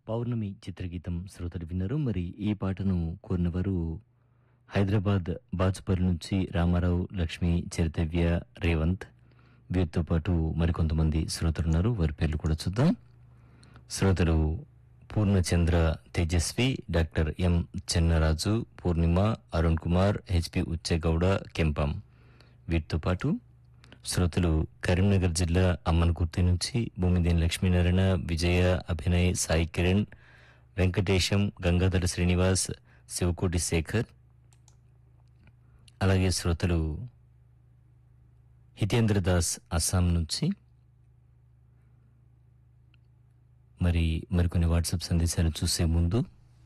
పౌర్ణమి చిత్రగీతం శ్రోతలు విన్నారు మరి ఈ పాటను కోరినవారు హైదరాబాద్ బాచుపల్లి నుంచి రామారావు లక్ష్మి చరితవ్య రేవంత్ వీరితో పాటు మరికొంతమంది శ్రోతలు ఉన్నారు వారి పేర్లు కూడా చూద్దాం శ్రోతలు Purnachandra Tejaswi doctor M Chennaraju Purnima Arun Kumar HP Ucchegowda Kempam వీటితో పాటు శ్రోతలు కరీంనగర్ జిల్లా అమ్మన్కుర్తి నుంచి భూమిదేని లక్ష్మీనారాయణ విజయ అభినయ్ సాయి కిరణ్ వెంకటేశం గంగాధర శ్రీనివాస్ శివకోటి శేఖర్ అలాగే శ్రోతలు హితేంద్ర దాస్ అస్సాం నుంచి మరి మరికొన్ని వాట్సాప్ సందేశాలు చూసే ముందు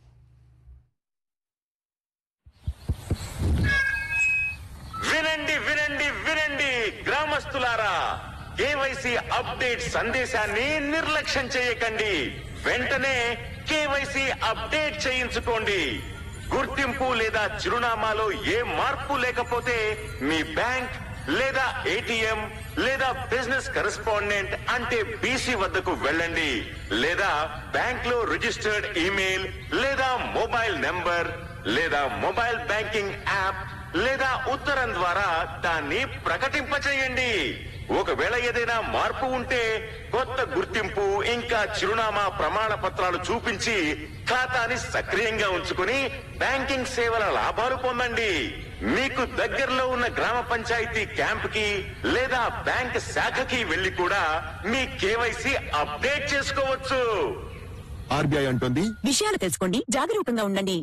వినండి వినండి వినండి గ్రామస్తులారా కేవైసీ అప్డేట్ సందేశాన్ని నిర్లక్ష్యం చేయకండి వెంటనే కేవైసీ అప్డేట్ చేయించుకోండి గుర్తింపు లేదా చిరునామాలో ఏ మార్పు లేకపోతే మీ బ్యాంక్ లేదా ఏటీఎం లేదా బిజినెస్ కరెస్పాండెంట్ అంటే బీసీ వద్దకు వెళ్ళండి లేదా బ్యాంక్ లో రిజిస్టర్డ్ ఈమెయిల్ లేదా మొబైల్ నెంబర్ లేదా మొబైల్ బ్యాంకింగ్ యాప్ లేదా ఉత్తరం ద్వారా దాన్ని ప్రకటింపచేయండి ఒకవేళ ఏదైనా మార్పు ఉంటే కొత్త గుర్తింపు ఇంకా చిరునామా ప్రమాణ పత్రాలు చూపించి ఖాతాని సక్రియంగా ఉంచుకుని బ్యాంకింగ్ సేవల లాభాలు పొందండి మీకు దగ్గరలో ఉన్న గ్రామ పంచాయతీ క్యాంప్ కి లేదా బ్యాంక్ శాఖకి వెళ్లి కూడా మీ కేవైసీ అప్డేట్ చేసుకోవచ్చు ఆర్బీఐ అంటుంది విషయాలు తెలుసుకోండి జాగరూకంగా ఉండండి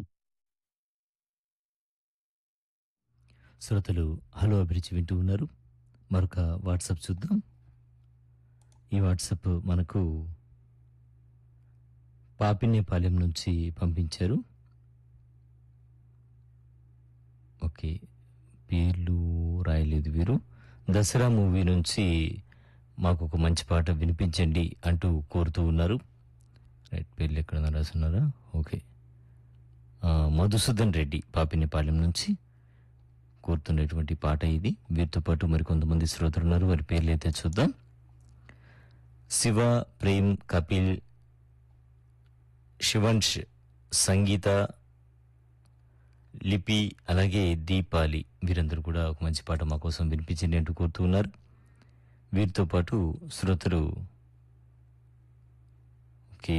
శ్రోతలు హలో అభిరుచి వింటూ ఉన్నారు మరొక వాట్సాప్ చూద్దాం ఈ వాట్సాప్ మనకు పాపినేపాలెం నుంచి పంపించారు ఓకే పేర్లు రాయలేదు వీరు దసరా మూవీ నుంచి మాకు ఒక మంచి పాట వినిపించండి అంటూ కోరుతూ ఉన్నారు రైట్ పేర్లు ఎక్కడ రాసున్నారా ఓకే ఆ, మధుసూదన్ రెడ్డి పాపినేపాలెం నుంచి కోరుతున్నటువంటి పాట ఇది వీరితో పాటు మరికొంతమంది శ్రోతలు ఉన్నారు వారి పేర్లు అయితే చూద్దాం శివ ప్రేమ్ కపిల్ శివంష్ సంగీత లిపి అలాగే దీపాలి వీరందరూ కూడా ఒక మంచి పాట మా కోసం వినిపించండి అంటూ కోరుతూ ఉన్నారు వీరితో పాటు శ్రోతలు ఓకే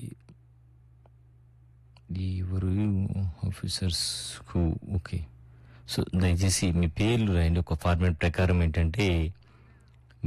ఎవరు ఆఫీసర్స్ ఓకే సో దయచేసి మీ పేర్లు రాయండి ఒక ఫార్మాట్ ప్రకారం ఏంటంటే